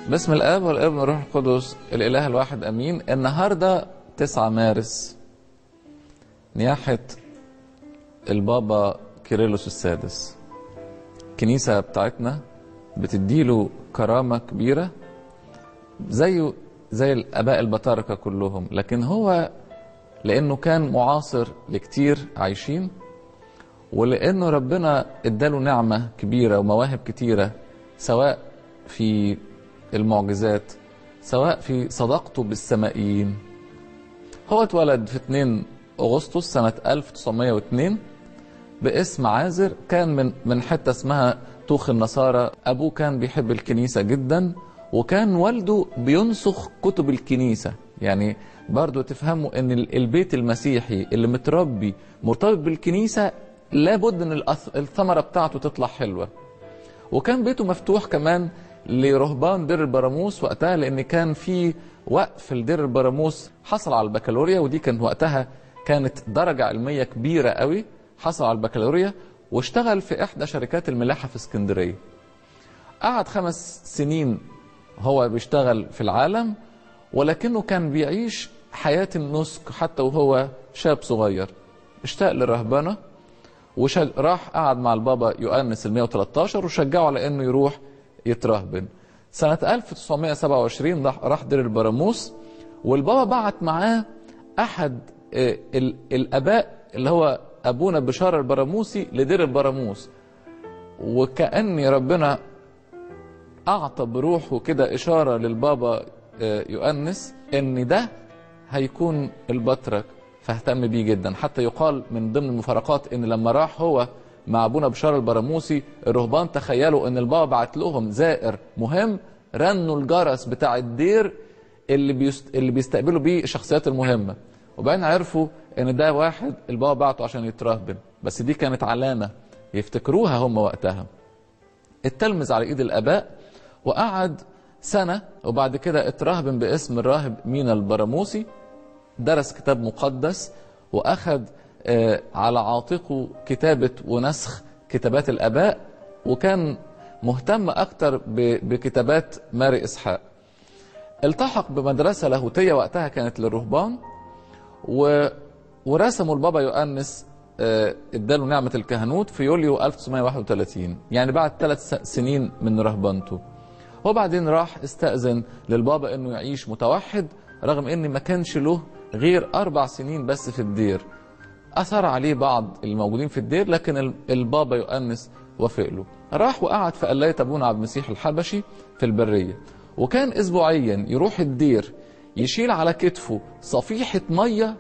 باسم الاب والابن والروح القدس الاله الواحد امين النهارده 9 مارس نياحه البابا كيرلس السادس الكنيسه بتاعتنا بتديله كرامه كبيره زيه زي الاباء البطاركه كلهم لكن هو لانه كان معاصر لكتير عايشين ولانه ربنا اداله نعمه كبيره ومواهب كتيره سواء في المعجزات سواء في صداقته بالسمائيين هو اتولد في 2 اغسطس سنه 1902 باسم عازر كان من من حته اسمها توخ النصارى ابوه كان بيحب الكنيسه جدا وكان والده بينسخ كتب الكنيسه يعني برضو تفهموا ان البيت المسيحي اللي متربي مرتبط بالكنيسه لابد ان الثمره بتاعته تطلع حلوه وكان بيته مفتوح كمان لرهبان دير البراموس وقتها لان كان في وقف لدير البراموس حصل على البكالوريا ودي كان وقتها كانت درجه علميه كبيره قوي حصل على البكالوريا واشتغل في احدى شركات الملاحه في اسكندريه قعد خمس سنين هو بيشتغل في العالم ولكنه كان بيعيش حياه النسك حتى وهو شاب صغير اشتاق للرهبنه وراح قعد مع البابا يؤنس ال 113 وشجعه على انه يروح يترهبن سنة 1927 راح دير البراموس والبابا بعت معاه أحد الآباء اللي هو أبونا بشار البراموسي لدير البراموس وكأن ربنا أعطى بروحه كده إشارة للبابا يؤنس إن ده هيكون البطرك فاهتم بيه جدا حتى يقال من ضمن المفارقات إن لما راح هو مع ابونا بشار البراموسي الرهبان تخيلوا ان البابا بعت لهم زائر مهم رنوا الجرس بتاع الدير اللي بيست... اللي بيستقبلوا بيه الشخصيات المهمه وبعدين عرفوا ان ده واحد البابا بعته عشان يترهبن بس دي كانت علامه يفتكروها هم وقتها اتلمذ على ايد الاباء وقعد سنه وبعد كده اترهبن باسم الراهب مينا البراموسي درس كتاب مقدس واخذ على عاتقه كتابة ونسخ كتابات الآباء وكان مهتم أكتر بكتابات ماري إسحاق التحق بمدرسة لاهوتية وقتها كانت للرهبان و... ورسموا البابا يؤنس اداله نعمة الكهنوت في يوليو 1931 يعني بعد ثلاث سنين من رهبنته وبعدين راح استأذن للبابا انه يعيش متوحد رغم ان ما كانش له غير اربع سنين بس في الدير أثر عليه بعض الموجودين في الدير لكن البابا يؤنس وافق له راح وقعد في قلاية أبونا عبد المسيح الحبشي في البرية وكان أسبوعيا يروح الدير يشيل على كتفه صفيحة مية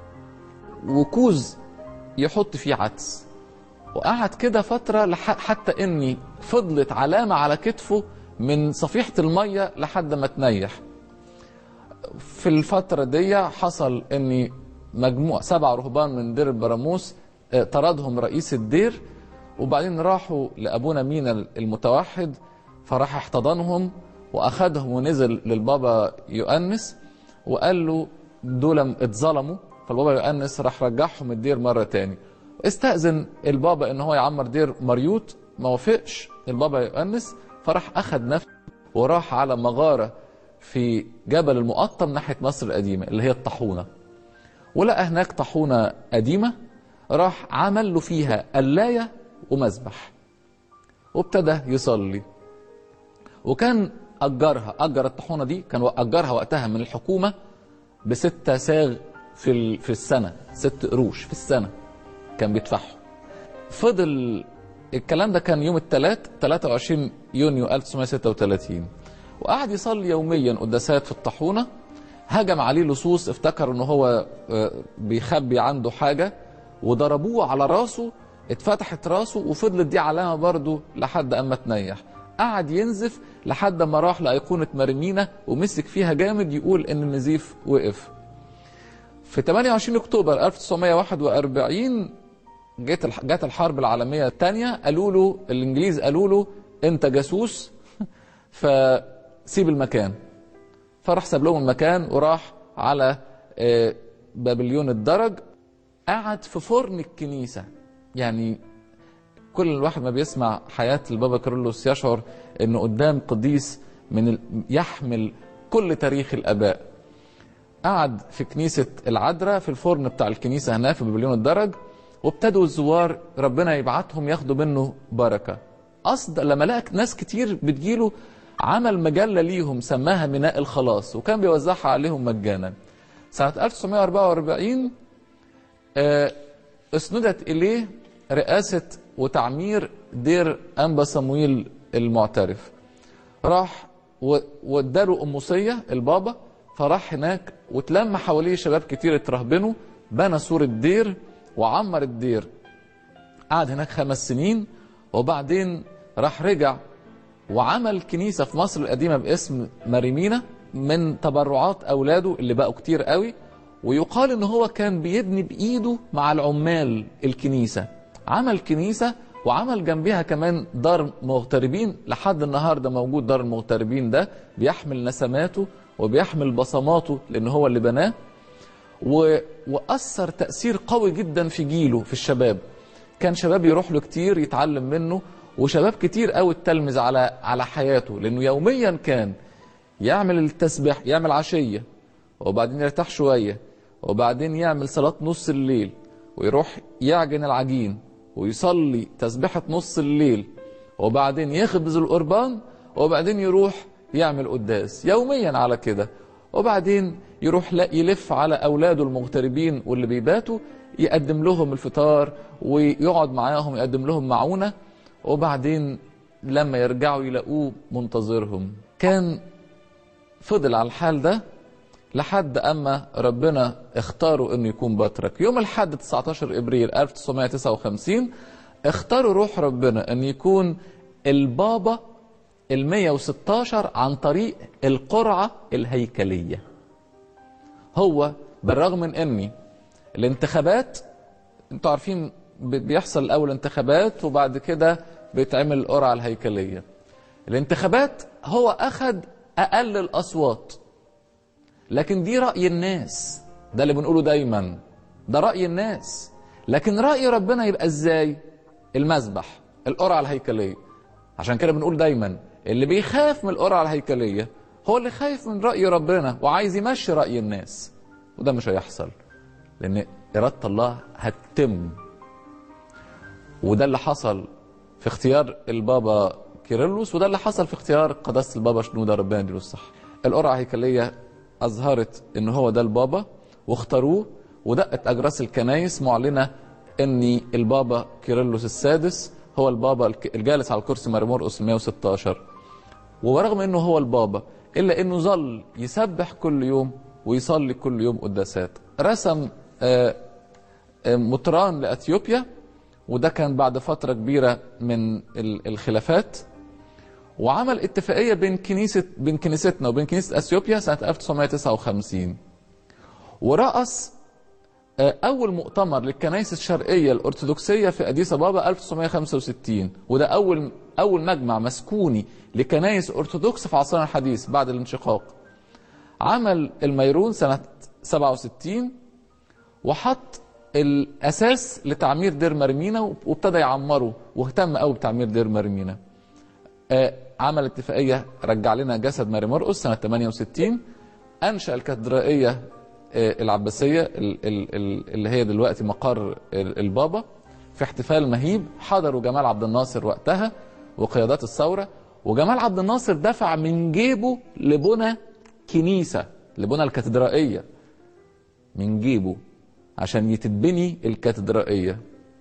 وكوز يحط فيه عدس وقعد كده فترة حتى إني فضلت علامة على كتفه من صفيحة المية لحد ما تنيح في الفترة دي حصل إني مجموع سبع رهبان من دير البراموس طردهم رئيس الدير وبعدين راحوا لابونا مينا المتوحد فراح احتضنهم واخدهم ونزل للبابا يؤنس وقال له دول اتظلموا فالبابا يؤنس راح رجعهم الدير مره تاني استأذن البابا ان هو يعمر دير مريوط ما وافقش البابا يؤنس فراح اخد نفسه وراح على مغاره في جبل المقطم ناحيه مصر القديمه اللي هي الطاحونه ولقى هناك طاحونة قديمة راح عمل له فيها قلاية ومذبح وابتدى يصلي وكان أجرها أجر الطاحونة دي كان أجرها وقتها من الحكومة بستة ساغ في في السنة ست قروش في السنة كان بيدفعهم فضل الكلام ده كان يوم الثلاث 23 يونيو 1936 وقعد يصلي يوميا قداسات في الطاحونه هجم عليه لصوص افتكر ان هو بيخبي عنده حاجة وضربوه على راسه اتفتحت راسه وفضلت دي علامة برضه لحد اما تنيح قعد ينزف لحد ما راح لأيقونة مرمينا ومسك فيها جامد يقول ان النزيف وقف في 28 اكتوبر 1941 جت جت الحرب العالمية الثانية قالوا له الانجليز قالوا له انت جاسوس فسيب المكان فراح ساب لهم المكان وراح على بابليون الدرج قعد في فرن الكنيسة يعني كل الواحد ما بيسمع حياة البابا كارلوس يشعر انه قدام قديس من ال... يحمل كل تاريخ الاباء قعد في كنيسه العذراء في الفرن بتاع الكنيسه هناك في بابليون الدرج وابتدوا الزوار ربنا يبعتهم ياخدوا منه بركه قصد لما لقى ناس كتير بتجيله عمل مجله ليهم سماها ميناء الخلاص وكان بيوزعها عليهم مجانا سنه 1944 آه، اسندت اليه رئاسه وتعمير دير انبا صمويل المعترف راح و- واداله قمصيه البابا فراح هناك واتلم حواليه شباب كتير اترهبنوا بنى سور الدير وعمر الدير قعد هناك خمس سنين وبعدين راح رجع وعمل كنيسة في مصر القديمة باسم مريمينا من تبرعات أولاده اللي بقوا كتير قوي ويقال إن هو كان بيبني بإيده مع العمال الكنيسة عمل كنيسة وعمل جنبها كمان دار مغتربين لحد النهارده موجود دار المغتربين ده بيحمل نسماته وبيحمل بصماته لأن هو اللي بناه و... وأثر تأثير قوي جدا في جيله في الشباب كان شباب يروح له كتير يتعلم منه وشباب كتير قوي اتلمذ على على حياته لأنه يوميا كان يعمل التسبيح يعمل عشية وبعدين يرتاح شوية وبعدين يعمل صلاة نص الليل ويروح يعجن العجين ويصلي تسبيحة نص الليل وبعدين يخبز القربان وبعدين يروح يعمل قداس يوميا على كده وبعدين يروح لا يلف على اولاده المغتربين واللي بيباتوا يقدم لهم الفطار ويقعد معاهم يقدم لهم معونه وبعدين لما يرجعوا يلاقوه منتظرهم كان فضل على الحال ده لحد اما ربنا اختاروا انه يكون بطرك يوم الاحد 19 ابريل 1959 اختاروا روح ربنا ان يكون البابا ال 116 عن طريق القرعه الهيكليه هو بالرغم من اني الانتخابات انتوا عارفين بي- بيحصل الاول انتخابات وبعد كده بيتعمل القرعه الهيكليه الانتخابات هو اخذ اقل الاصوات لكن دي راي الناس ده اللي بنقوله دايما ده راي الناس لكن راي ربنا يبقى ازاي المذبح القرعه الهيكليه عشان كده بنقول دايما اللي بيخاف من القرعه الهيكليه هو اللي خايف من راي ربنا وعايز يمشي راي الناس وده مش هيحصل لان اراده الله هتتم وده اللي حصل في اختيار البابا كيرلس وده اللي حصل في اختيار قداسه البابا شنوده ربنا يديله الصحه القرعه الهيكليه اظهرت ان هو ده البابا واختاروه ودقت اجراس الكنايس معلنه ان البابا كيرلس السادس هو البابا الك- الجالس على الكرسي مرمورقس 116 ورغم انه هو البابا الا انه ظل يسبح كل يوم ويصلي كل يوم قداسات رسم آه، آه، مطران لاثيوبيا وده كان بعد فتره كبيره من ال- الخلافات وعمل اتفاقيه بين كنيسه بين كنيستنا وبين كنيسه اثيوبيا سنه 1959 ورأس آه، أول مؤتمر للكنائس الشرقية الأرثوذكسية في أديس أبابا 1965 وده أول أول مجمع مسكوني لكنائس أرثوذكس في عصرنا الحديث بعد الانشقاق. عمل الميرون سنة 67 وحط الأساس لتعمير دير مرمينا وابتدى يعمره واهتم قوي بتعمير دير مرمينا. آه، عمل اتفاقية رجع لنا جسد ماري مرقس سنة 68 أنشأ الكاتدرائية آه، العباسية ال- ال- ال- اللي هي دلوقتي مقر ال- البابا في احتفال مهيب حضروا جمال عبد الناصر وقتها وقيادات الثورة وجمال عبد الناصر دفع من جيبه لبنى كنيسة لبنى الكاتدرائية من جيبه عشان يتبني الكاتدرائية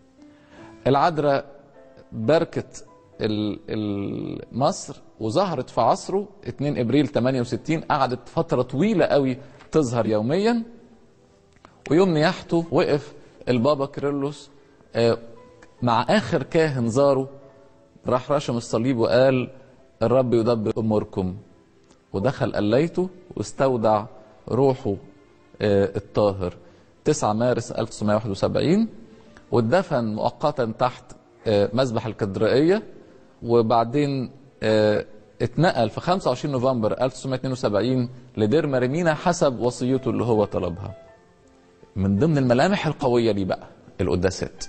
العذراء باركت ال- ال- مصر وظهرت في عصره 2 ابريل 68 قعدت فتره طويله قوي تظهر يوميا ويوم نياحته وقف البابا كيرلس آه، مع اخر كاهن زاره راح رشم الصليب وقال الرب يدبر اموركم ودخل قليته واستودع روحه آه، الطاهر 9 مارس 1971 واتدفن مؤقتا تحت آه، مذبح الكاتدرائية وبعدين آه، اتنقل في 25 نوفمبر 1972 لدير مريمينا حسب وصيته اللي هو طلبها من ضمن الملامح القوية ليه بقى القداسات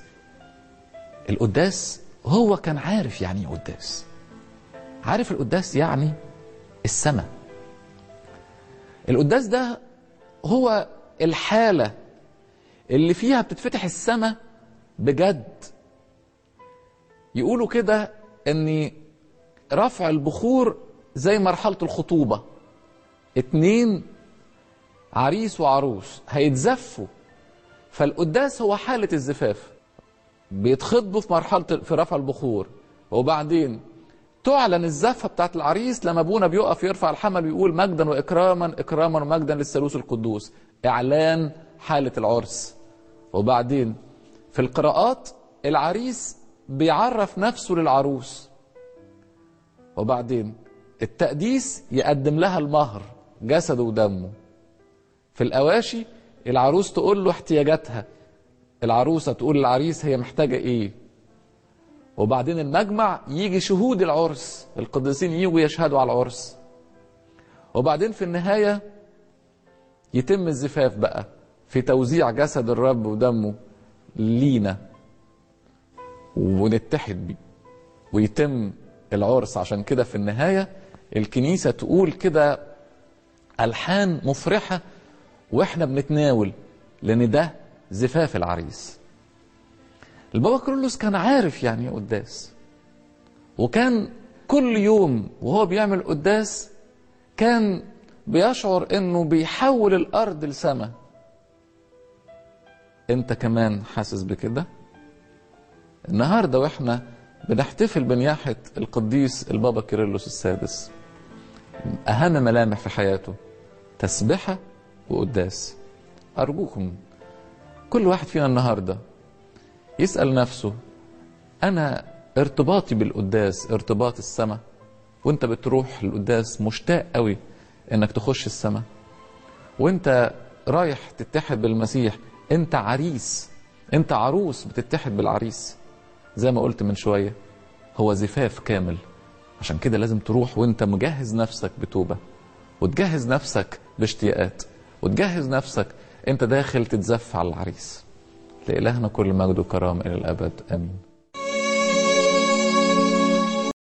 القداس هو كان عارف يعني ايه قداس عارف القداس يعني السماء القداس ده هو الحالة اللي فيها بتتفتح السماء بجد يقولوا كده ان رفع البخور زي مرحلة الخطوبة اتنين عريس وعروس هيتزفوا فالقداس هو حالة الزفاف بيتخطبوا في مرحلة في رفع البخور وبعدين تعلن الزفة بتاعت العريس لما ابونا بيقف يرفع الحمل ويقول مجدا واكراما اكراما ومجدا للثالوث القدوس اعلان حالة العرس وبعدين في القراءات العريس بيعرف نفسه للعروس وبعدين التقديس يقدم لها المهر جسده ودمه في الأواشي العروس تقول له احتياجاتها العروسة تقول للعريس هي محتاجة ايه وبعدين المجمع يجي شهود العرس القديسين يجوا يشهدوا على العرس وبعدين في النهاية يتم الزفاف بقى في توزيع جسد الرب ودمه لينا ونتحد بيه ويتم العرس عشان كده في النهاية الكنيسة تقول كده ألحان مفرحة وإحنا بنتناول لأن ده زفاف العريس البابا كرولوس كان عارف يعني ايه قداس وكان كل يوم وهو بيعمل قداس كان بيشعر انه بيحول الارض لسماء انت كمان حاسس بكده النهارده واحنا بنحتفل بنياحة القديس البابا كيرلس السادس أهم ملامح في حياته تسبحة وقداس أرجوكم كل واحد فينا النهاردة يسأل نفسه أنا ارتباطي بالقداس ارتباط السماء وانت بتروح القداس مشتاق قوي انك تخش السماء وانت رايح تتحد بالمسيح انت عريس انت عروس بتتحد بالعريس زي ما قلت من شوية هو زفاف كامل عشان كده لازم تروح وانت مجهز نفسك بتوبة وتجهز نفسك باشتياقات وتجهز نفسك انت داخل تتزف على العريس لإلهنا كل مجد وكرامة إلى الأبد آمين